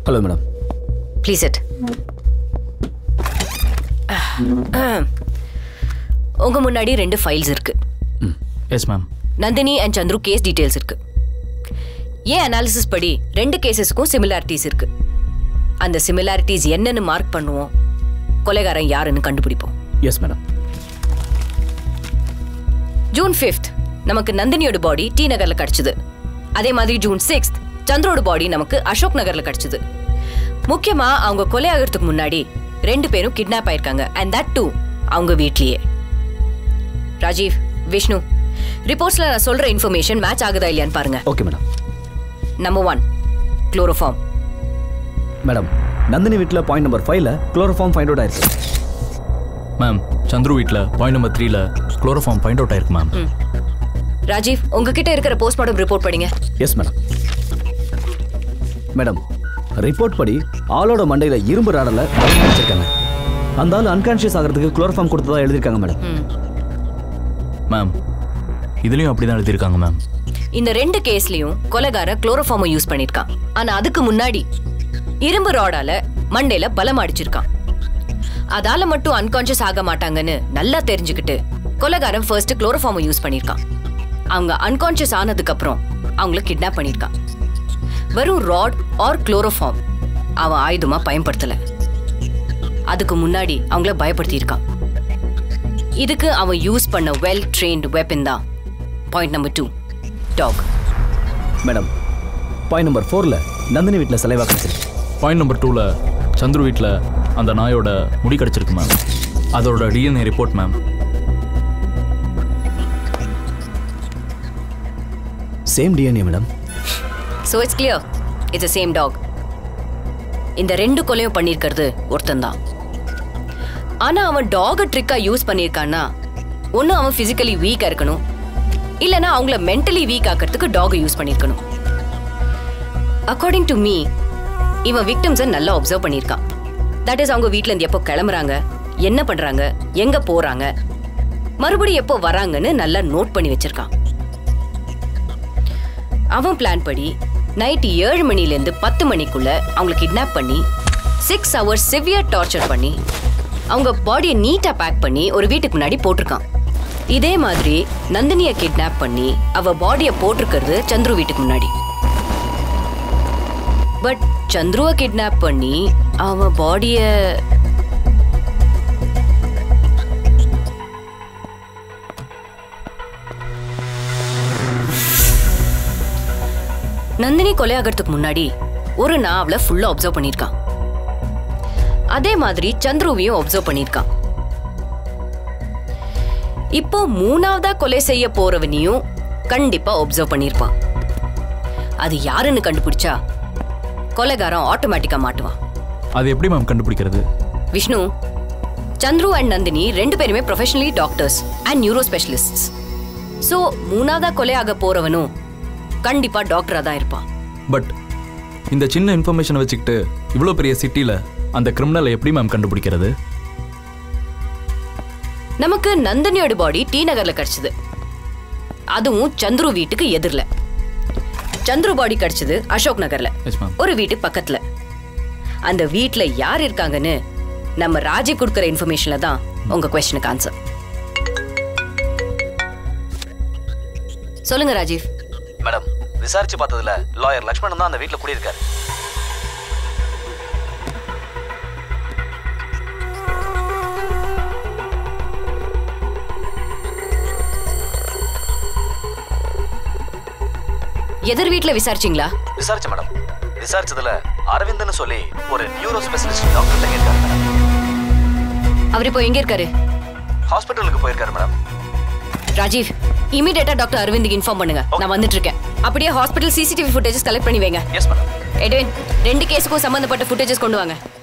hello madam please it உங்க முன்னாடி ரெண்டு ஃபைல்ஸ் இருக்கு yes ma'am Nandini and Chandru case details இருக்கு ஏன் அனாலிசிஸ் படி ரெண்டு கேசஸ்க்கும் சிமிலாரிட்டிஸ் இருக்கு அந்த சிமிலாரிட்டிஸ் என்னன்னு மார்க் பண்ணுவோம் கொலைகாரன் யாருன்னு கண்டுபிடிப்போம் எஸ் மேடம் ஜூன் ஃபிஃப்த் நமக்கு நந்தினியோட பாடி டி நகர்ல கிடைச்சது அதே மாதிரி ஜூன் சிக்ஸ்த் சந்திரோட பாடி நமக்கு அசோக் நகர்ல கிடைச்சது முக்கியமா அவங்க கொலை ஆகிறதுக்கு முன்னாடி ரெண்டு பேரும் கிட்னாப் ஆயிருக்காங்க அண்ட் தட் டூ அவங்க வீட்லயே ராஜீவ் விஷ்ணு ரிப்போர்ட்ஸ்ல நான் சொல்ற இன்ஃபர்மேஷன் மேட்ச் ஆகுதா இல்லையான்னு பாருங்க okay madam number one chloroform madam Nandini வீட்டில் பாயிண்ட் நம்பர் ஃபைவ்ல குளோரோஃபார்ம் ஃபைண்ட் அவுட் ஆயிருக்கு மேம் சந்துரு வீட்டில் பாயிண்ட் நம்பர் த்ரீல குளோரோஃபார்ம் ஃபைண்ட் அவுட் ஆயிருக்கு மேம் ராஜீவ் உங்ககிட்ட இருக்கிற போஸ்ட்மார்ட்டம் ரிப்போர்ட் படிங்க எஸ் மேடம் மேடம் ரிப்போர்ட் படி ஆளோட மண்டையில் இரும்பு ராடல வச்சிருக்காங்க அந்த ஆள் அன்கான்ஷியஸ் ஆகிறதுக்கு குளோரோஃபார்ம் கொடுத்ததா எழுதியிருக்காங்க மேடம் மேம் இதுலேயும் அப்படி தான் எழுதியிருக்காங்க மேம் இந்த ரெண்டு கேஸ்லயும் கொலைகார குளோரோஃபார்மை யூஸ் பண்ணிருக்கான் ஆனா அதுக்கு முன்னாடி இரும்பு ராடால மண்டையில பலம் அடிச்சிருக்கான் அதால மட்டும் அன்கான்ஷியஸ் ஆக மாட்டாங்கன்னு நல்லா தெரிஞ்சுக்கிட்டு கொலைகாரன் ஃபர்ஸ்ட் குளோரோஃபார்மை யூஸ் பண்ணிருக்கான் அவங்க அன்கான்ஷியஸ் ஆனதுக்கு அப்புறம் அவங்கள கிட்னாப் பண்ணிருக்கான் வெறும் ராட் ஆர் குளோரோஃபார்ம் அவன் ஆயுதமா பயன்படுத்தல அதுக்கு முன்னாடி அவங்கள பயப்படுத்தியிருக்கான் இதுக்கு அவன் யூஸ் பண்ண வெல் ட்ரெயின்டு வெப்பன் தான் point number two dog madam point number ஃபோரில் நந்தினி வீட்டில் சிலைவா கிடைச்சிருக்கு பாயிண்ட் நம்பர் டூவில் சந்துரு வீட்டில் அந்த நாயோட முடி கிடச்சிருக்கு மேம் அதோட DNA report ma'am same DNA madam so it's clear it's same dog இந்த ரெண்டு கொலையும் பண்ணியிருக்கிறது ஒருத்தன் தான் ஆனால் அவன் டாகை ட்ரிக்காக யூஸ் பண்ணியிருக்கான்னா ஒன்று அவன் ஃபிசிக்கலி வீக்காக இருக்கணும் இல்லைன்னா அவங்கள மென்டலி வீக் ஆக்கிறதுக்கு டாகை யூஸ் பண்ணியிருக்கணும் அக்கார்டிங் டு மீ இவன் விக்டிம்ஸை நல்லா அப்சர்வ் பண்ணியிருக்கான் தட் இஸ் அவங்க வீட்ல இருந்து எப்போ கிளம்புறாங்க என்ன பண்ணுறாங்க எங்கே போகிறாங்க மறுபடியும் எப்போ வராங்கன்னு நல்லா நோட் பண்ணி வச்சிருக்கான் அவன் பிளான் படி நைட் ஏழு மணிலேருந்து பத்து மணிக்குள்ள அவங்கள கிட்னாப் பண்ணி சிக்ஸ் ஹவர்ஸ் சிவியர் டார்ச்சர் பண்ணி அவங்க பாடியை நீட்டாக பேக் பண்ணி ஒரு வீட்டுக்கு முன்னாடி போட்டிருக்கான் இதே மாதிரி நந்தினியை கிட்னாப் பண்ணி அவ பாடியை போட்டிருக்கிறது சந்துரு வீட்டுக்கு முன்னாடி பட் சந்துருவை கிட்னாப் பண்ணி அவ பாடியை நந்தினி கொலையாகிறதுக்கு முன்னாடி ஒரு நாள் அவளை ஃபுல்லா அப்சர்வ் பண்ணியிருக்கான் அதே மாதிரி சந்துருவையும் அப்சர்வ் பண்ணியிருக்கான் இப்போ மூணாவதா கொலை செய்ய போறவனையும் கண்டிப்பா அப்சர்வ் பண்ணியிருப்பான் அது யாருன்னு கண்டுபிடிச்சா கொலைகாரன் ஆட்டோமேட்டிக்கா மாட்டுவான் அது எப்படி மேம் கண்டுபிடிக்கிறது விஷ்ணு சந்துரு அண்ட் நந்தினி ரெண்டு பேருமே professionally doctors and neuro specialists so மூணாவதா கொலையாக போறவனும் கண்டிப்பா டாக்டரா தான் இருப்பான் பட் இந்த சின்ன இன்ஃபர்மேஷனை வச்சுக்கிட்டு இவ்வளோ பெரிய சிட்டியில் அந்த கிரிமினலை எப்படி மேம் கண்டுபிடிக்கிறது நமக்கு நந்தினியோட பாடி டி நகர்ல கிடைச்சது அதுவும் சந்துரு வீட்டுக்கு எதிரில் சந்துரு பாடி கிடைச்சது அசோக் நகர்ல எஸ் மேம் ஒரு வீட்டு பக்கத்துல அந்த வீட்ல யார் இருக்காங்கன்னு நம்ம ராஜி கொடுக்குற இன்ஃபர்மேஷன்ல தான் உங்க கொஸ்டினுக்கு ஆன்சர் சொல்லுங்க ராஜீவ் மேடம் விசாரிச்சு பார்த்ததுல லாயர் லக்ஷ்மணன் தான் அந்த வீட்டில் குடியிருக்காரு எதிர் வீட்ல விசாரிச்சீங்களா விசாரிச்சு மேடம் விசாரிச்சதுல அரவிந்தன்னு சொல்லி ஒரு நியூரோ ஸ்பெஷலிஸ்ட் டாக்டர் தங்கியிருக்காரு மேடம் அவர் இப்போ எங்க இருக்காரு ஹாஸ்பிட்டலுக்கு போயிருக்காரு மேடம் ராஜீவ் இமீடியட்டா டாக்டர் அரவிந்துக்கு இன்ஃபார்ம் பண்ணுங்க நான் வந்துட்டு இருக்கேன் அப்படியே ஹாஸ்பிட்டல் சிசிடிவி ஃபுட்டேஜஸ் கலெக்ட் பண்ணி வைங்க எஸ் மேடம் எட்வின் ரெண்டு கேஸுக்கும் சம்பந்தப்பட்ட ஃபுட்டேஜஸ் கொண்டு வாங்க